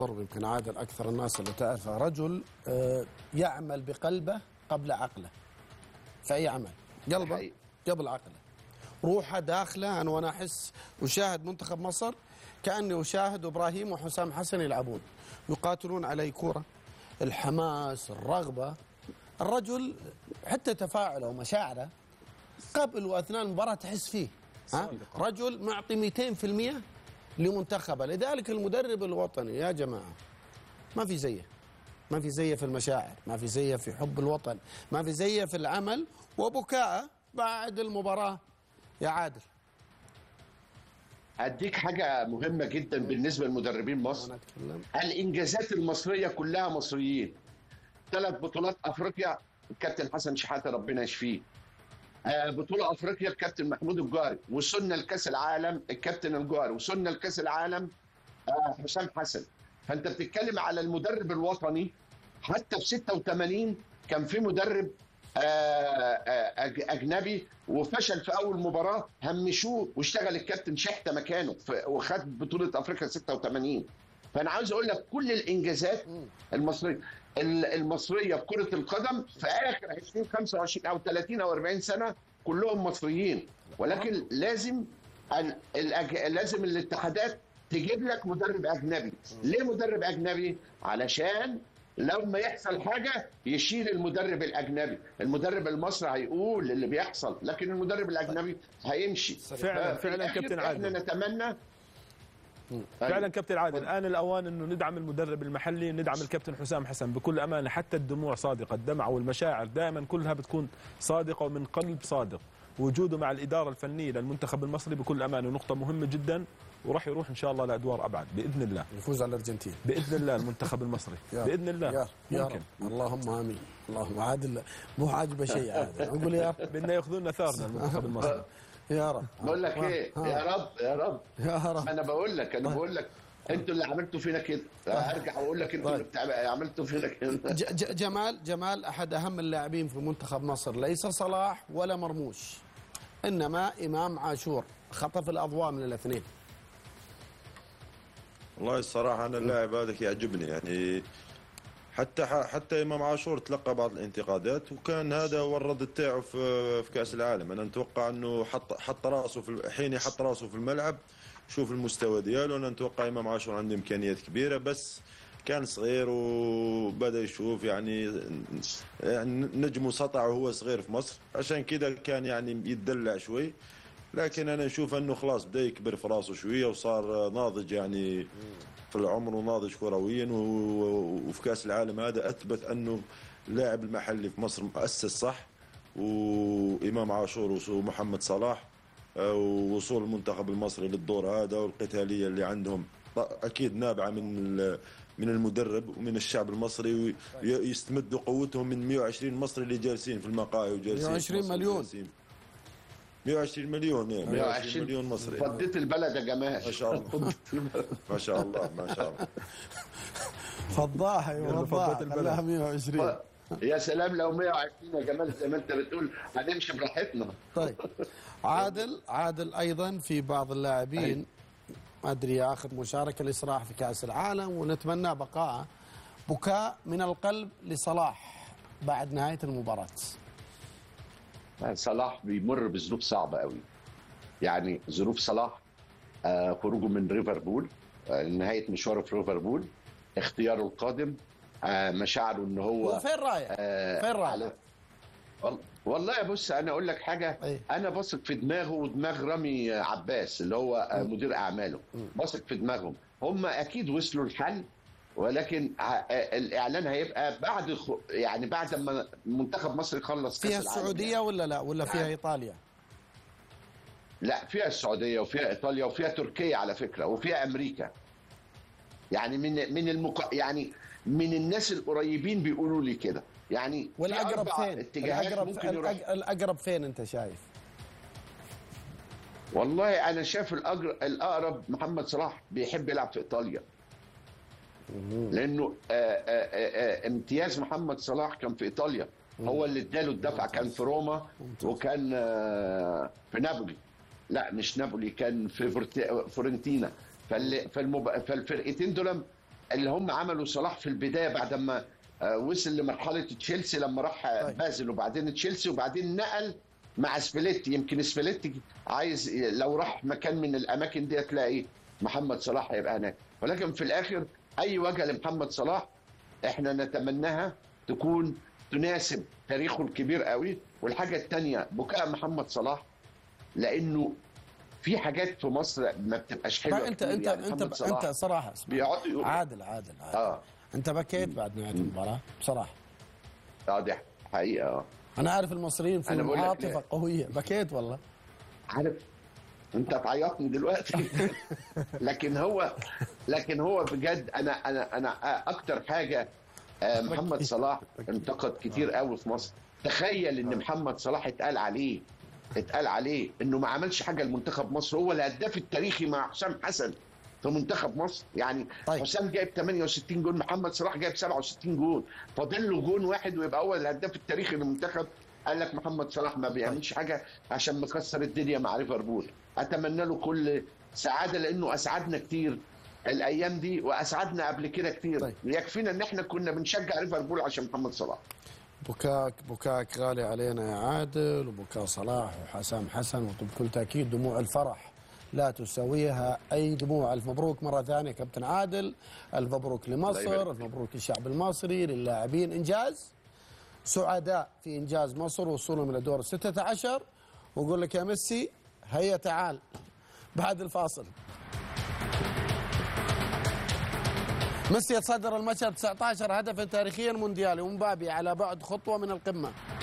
يمكن عادل اكثر الناس اللي تعرفه رجل آه، يعمل بقلبه قبل عقله في اي عمل قلبه حقيقي. قبل عقله روحه داخله انا وانا احس اشاهد منتخب مصر كاني اشاهد ابراهيم وحسام حسن يلعبون يقاتلون علي كوره الحماس الرغبه الرجل حتى تفاعله ومشاعره قبل واثناء المباراه تحس فيه ها؟ رجل معطي 200% لمنتخبه لذلك المدرب الوطني يا جماعه ما في زيه ما في زيه في المشاعر ما في زيه في حب الوطن ما في زيه في العمل وبكاءه بعد المباراه يا عادل اديك حاجه مهمه جدا بالنسبه لمدربين مصر وانا اتكلم الانجازات المصريه كلها مصريين ثلاث بطولات افريقيا الكابتن حسن شحاته ربنا يشفيه آه، بطوله افريقيا الكابتن محمود الجوهري وصلنا لكاس العالم الكابتن الجوهري وصلنا لكاس العالم آه، حسام حسن فانت بتتكلم على المدرب الوطني حتى في 86 كان في مدرب آه، آه، أج- اجنبي وفشل في اول مباراه همشوه واشتغل الكابتن شحته مكانه ف- وخد بطوله افريقيا 86 فانا عاوز اقول لك كل الانجازات المصريه ال- المصريه في كره القدم في اخر 20 25 او 30 او 40 سنه كلهم مصريين ولكن لازم ال- الأج... لازم الاتحادات تجيب لك مدرب اجنبي ليه مدرب اجنبي علشان لما يحصل حاجه يشيل المدرب الاجنبي المدرب المصري هيقول اللي بيحصل لكن المدرب الاجنبي هيمشي فعلا- ففي فعلا الآخر كابتن احنا عادل. نتمنى فعلا كابتن عادل الان الاوان انه ندعم المدرب المحلي ندعم الكابتن حسام حسن بكل امانه حتى الدموع صادقه الدمع والمشاعر دائما كلها بتكون صادقه ومن قلب صادق وجوده مع الاداره الفنيه للمنتخب المصري بكل امانه نقطه مهمه جدا وراح يروح ان شاء الله لادوار ابعد باذن الله يفوز على الارجنتين باذن الله المنتخب المصري يا باذن يا الله يا ممكن رب اللهم امين اللهم عادل مو عاجبه شيء عادل نقول يا رب بدنا ياخذون ثارنا المنتخب المصري يا رب بقول لك ايه ها. يا رب يا رب يا رب انا بقول لك انا بقول لك انتوا اللي عملتوا فينا كده هرجع واقول لك انتوا اللي بتاع- عملتوا فينا كده ج- ج- جمال جمال احد اهم اللاعبين في منتخب مصر ليس صلاح ولا مرموش انما امام عاشور خطف الاضواء من الاثنين والله الصراحة أنا اللاعب هذا يعجبني يعني حتى حتى إمام عاشور تلقى بعض الانتقادات وكان هذا هو الرد تاعه في في كأس العالم أنا نتوقع أنه حط حط راسه في حين يحط راسه في الملعب شوف المستوى دياله أنا نتوقع إمام عاشور عنده إمكانيات كبيرة بس كان صغير وبدا يشوف يعني يعني نجمه سطع وهو صغير في مصر عشان كذا كان يعني يتدلع شوي لكن انا اشوف انه خلاص بدا يكبر في راسه شويه وصار ناضج يعني في العمر وناضج كرويا و- و- وفي كاس العالم هذا اثبت انه اللاعب المحلي في مصر مؤسس صح وامام عاشور ومحمد صلاح آه، ووصول المنتخب المصري للدور هذا والقتاليه اللي عندهم ط- اكيد نابعه من ال- من المدرب ومن الشعب المصري ويستمدوا قوتهم من 120 مصري اللي جالسين في المقاهي وجالسين في 120 مصر مليون. وجالسين. 120 مليون إيه، 120 مليون مصري فضيت البلد يا جماعه ما شاء الله ما شاء الله ما شاء الله فضاها يلا ايوه فضت فضاها البلد. خلاها 120 يا سلام لو 120 يا جمال زي ما انت بتقول هنمشي براحتنا طيب عادل عادل ايضا في بعض اللاعبين ما ادري ياخذ مشاركه لصلاح في كاس العالم ونتمنى بقائه بكاء من القلب لصلاح بعد نهايه المباراه صلاح بيمر بظروف صعبه قوي يعني ظروف صلاح آه، خروجه من ليفربول آه، نهايه مشواره في ليفربول اختياره القادم آه، مشاعره ان هو وفين رايح؟ آه، فين رايح؟ على- وال- والله يا بص انا اقول لك حاجه أيه. انا بثق في دماغه ودماغ رامي عباس اللي هو آه، مدير اعماله بثق في دماغهم هم اكيد وصلوا الحل ولكن ه- آه، الاعلان هيبقى بعد خ- يعني بعد ما منتخب مصر يخلص كاس فيها العالم السعوديه يعني. ولا لا ولا فيها ايطاليا؟ لا فيها السعوديه وفيها ايطاليا وفيها تركيا على فكره وفيها امريكا يعني من من المق... يعني من الناس القريبين بيقولوا لي كده يعني في والاقرب أربع فين؟ اتجاهات الاقرب ممكن يروح الأق- الاقرب فين انت شايف؟ والله انا شايف الأجر... الاقرب محمد صلاح بيحب يلعب في ايطاليا لانه آآ آآ آآ امتياز محمد صلاح كان في ايطاليا هو اللي اداله الدفع كان في روما وكان آه، في نابولي لا مش نابولي كان في فورت- فورنتينا فال- فالمب... فالفرقتين دول اللي هم عملوا صلاح في البدايه بعد ما آه، وصل لمرحله تشيلسي لما راح آه، طيب. بازل وبعدين تشيلسي وبعدين نقل مع سبليتي يمكن سبليتي عايز لو راح مكان من الاماكن دي تلاقي محمد صلاح هيبقى هناك ولكن في الاخر اي وجهه لمحمد صلاح احنا نتمناها تكون تناسب تاريخه الكبير قوي والحاجه الثانيه بكاء محمد صلاح لانه في حاجات في مصر ما بتبقاش حلوه ما انت كتير. انت يعني انت محمد صلاح انت صراحه اسمع. بيقعدوا يقولوا عادل عادل عادل اه انت بكيت بعد نهايه المباراه بصراحه اه دي حقيقه اه انا عارف المصريين في أنا بقول لك عاطفه لا. قويه بكيت والله عارف انت تعيطني دلوقتي لكن هو لكن هو بجد انا انا انا اكتر حاجه آه، محمد صلاح انتقد كتير قوي في مصر تخيل ان محمد صلاح اتقال عليه اتقال عليه انه ما عملش حاجه لمنتخب مصر هو الهداف التاريخي مع حسام حسن في منتخب مصر يعني طيب. طيب. حسام جايب 68 جول محمد صلاح جايب 67 جول فاضل له جون واحد ويبقى هو الهداف التاريخي للمنتخب قال لك محمد صلاح ما بيعملش حاجه عشان مكسر الدنيا مع ليفربول اتمنى له كل سعاده لانه اسعدنا كتير الايام دي واسعدنا قبل كده كتير طيب. طيب. يكفينا ان احنا كنا بنشجع ليفربول عشان محمد صلاح بكاك بكاك غالي علينا يا عادل وبكاء صلاح وحسام حسن وبكل تاكيد دموع الفرح لا تساويها اي دموع الف مبروك مره ثانيه كابتن عادل الف مبروك الله لمصر يبارك الف مبروك للشعب المصري للاعبين انجاز سعداء في انجاز مصر وصولهم الى دور 16 واقول لك يا ميسي هيا تعال بعد الفاصل ميسي يتصدر المشهد 19 هدفا تاريخيا مونديالي ومبابي على بعد خطوه من القمه